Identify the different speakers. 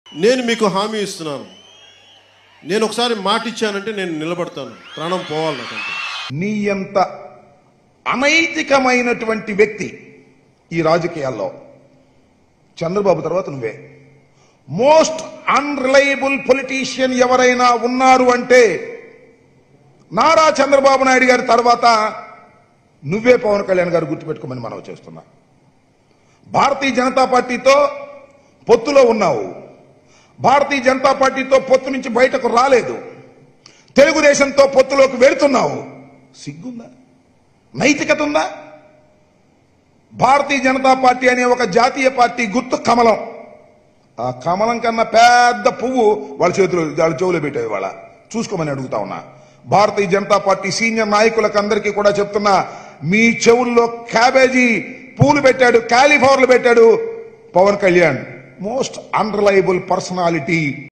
Speaker 1: నేను మీకు హామీ ఇస్తున్నాను నేను ఒకసారి మాట ఇచ్చానంటే నేను నిలబడతాను ప్రాణం పోవాలి నాకంటే
Speaker 2: నీ ఎంత అనైతికమైనటువంటి వ్యక్తి ఈ రాజకీయాల్లో చంద్రబాబు తర్వాత నువ్వే మోస్ట్ అన్రిలయబుల్ పొలిటీషియన్ ఎవరైనా ఉన్నారు అంటే నారా చంద్రబాబు నాయుడు గారి తర్వాత నువ్వే పవన్ కళ్యాణ్ గారు గుర్తుపెట్టుకోమని మనం చేస్తున్నా భారతీయ జనతా పార్టీతో పొత్తులో ఉన్నావు భారతీయ జనతా పార్టీతో పొత్తు నుంచి బయటకు రాలేదు తెలుగుదేశంతో పొత్తులోకి వెళుతున్నావు సిగ్గుందా నైతికత ఉందా భారతీయ జనతా పార్టీ అనే ఒక జాతీయ పార్టీ గుర్తు కమలం ఆ కమలం కన్నా పెద్ద పువ్వు వాళ్ళ చేతిలో వాళ్ళ చెవులో పెట్టేవి వాళ్ళ చూసుకోమని అడుగుతా ఉన్నా భారతీయ జనతా పార్టీ సీనియర్ నాయకులకు అందరికీ కూడా చెప్తున్నా మీ చెవుల్లో క్యాబేజీ పూలు పెట్టాడు కాలీఫ్లవర్లు పెట్టాడు Pawan Kalyan most unreliable personality